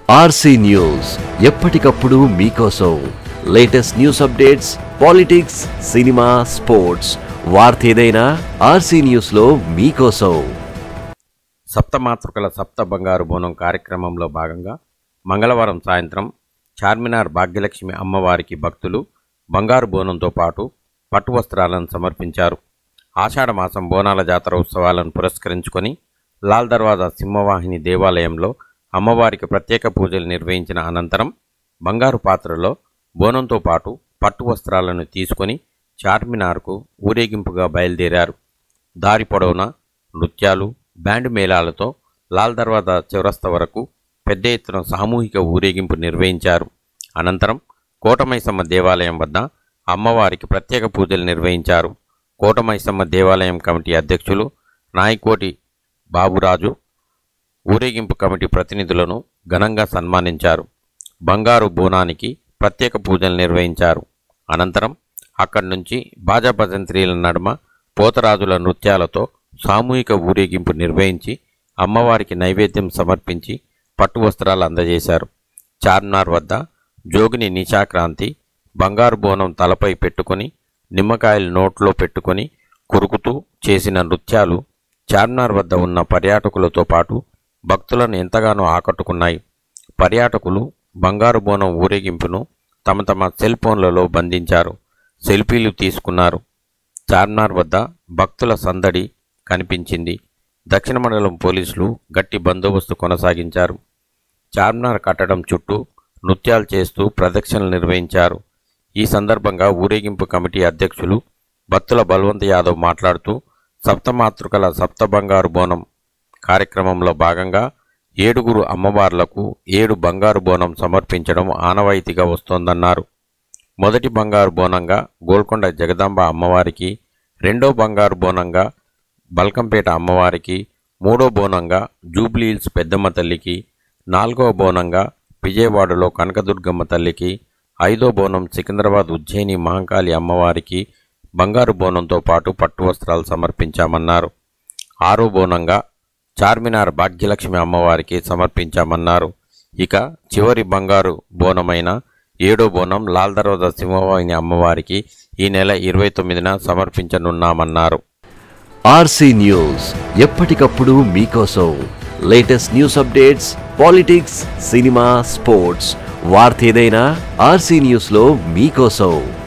RC news ఎప్పటికప్పుడు మీకోసం latest news updates politics cinema sports వార్త ఏదైనా ఆర్సీ న్యూస్ లో మీకోసం సప్తమాతృకల సప్త బంగారు బోనం కార్యక్రమంలో భాగంగా మంగళవారం సాయంత్రం చార్మినార్ భాగ్యలక్ష్మి అమ్మవారికి భక్తులు బంగారు బోనంతో పాటు పట్టు వస్త్రాలను సమర్పించారు ఆషాఢ మాసం బోనాల జాతర ఉత్సవాలను పురస్కరించుకొని లాల్ దర్వాజా సింహవాహిని దేవాలయంలో అమ్మవారికి ప్రత్యేక పూజలు నిర్వహించిన అనంతరం బంగారు పాత్రలో బోనంతో పాటు పట్టు వస్త్రాలను తీసుకొని చార్మినార్కు ఊరేగింపుగా బయలుదేరారు దారి పొడవునా నృత్యాలు బ్యాండ్ మేళాలతో లాల్ దర్వాజా చౌరస్తా వరకు పెద్ద ఎత్తున సామూహిక ఊరేగింపు నిర్వహించారు అనంతరం కోటమైసమ్మ దేవాలయం వద్ద అమ్మవారికి ప్రత్యేక పూజలు నిర్వహించారు కోటమైసమ్మ దేవాలయం కమిటీ అధ్యక్షులు నాయకోటి బాబురాజు ఊరేగింపు కమిటీ ప్రతినిధులను ఘనంగా సన్మానించారు బంగారు బోనానికి ప్రత్యేక పూజలు నిర్వహించారు అనంతరం అక్కడి నుంచి బాజా భజంత్రీల నడుమ పోతరాజుల నృత్యాలతో సామూహిక ఊరేగింపు నిర్వహించి అమ్మవారికి నైవేద్యం సమర్పించి పట్టు వస్త్రాలు అందజేశారు చార్మినార్ వద్ద జోగిని నిశాక్రాంతి బంగారు బోనం తలపై పెట్టుకొని నిమ్మకాయలు నోట్లో పెట్టుకొని కొరుకుతూ చేసిన నృత్యాలు చార్మినార్ వద్ద ఉన్న పర్యాటకులతో పాటు భక్తులను ఎంతగానో ఆకట్టుకున్నాయి పర్యాటకులు బంగారు బోనం ఊరేగింపును తమ తమ సెల్ ఫోన్లలో బంధించారు సెల్ఫీలు తీసుకున్నారు చార్మినార్ వద్ద భక్తుల సందడి కనిపించింది దక్షిణ మండలం పోలీసులు గట్టి బందోబస్తు కొనసాగించారు చార్మినార్ కట్టడం చుట్టూ నృత్యాలు చేస్తూ ప్రదక్షిణలు నిర్వహించారు ఈ సందర్భంగా ఊరేగింపు కమిటీ అధ్యక్షులు బత్తుల బల్వంత్ యాదవ్ మాట్లాడుతూ సప్తమాతృకల సప్త బంగారు బోనం కార్యక్రమంలో భాగంగా ఏడుగురు అమ్మవార్లకు ఏడు బంగారు బోనం సమర్పించడం ఆనవాయితీగా వస్తోందన్నారు మొదటి బంగారు బోనంగా గోల్కొండ జగదాంబ అమ్మవారికి రెండో బంగారు బోనంగా బల్కంపేట అమ్మవారికి మూడో బోనంగా జూబ్లీహిల్స్ పెద్దమ్మ తల్లికి నాలుగవ బోనంగా విజయవాడలో కనకదుర్గమ్మ తల్లికి ఐదో బోనం సికింద్రాబాద్ ఉజ్జయిని మహంకాళి అమ్మవారికి బంగారు బోనంతో పాటు పట్టు వస్త్రాలు సమర్పించామన్నారు ఆరో బోనంగా చార్మినార్ భాగ్యలక్ష్మి అమ్మవారికి సమర్పించామన్నారు ఇక చివరి బంగారు బోనమైన ఏడో బోనం లాల్ దర్వాజా సింహవాహిని అమ్మవారికి ఈ నెల ఇరవై తొమ్మిదిన సమర్పించనున్నామన్నారు ఆర్సీ న్యూస్ ఎప్పటికప్పుడు మీకోసం latest news updates politics cinema sports వార్త ఏదైనా ఆర్సీ న్యూస్ లో మీకోసం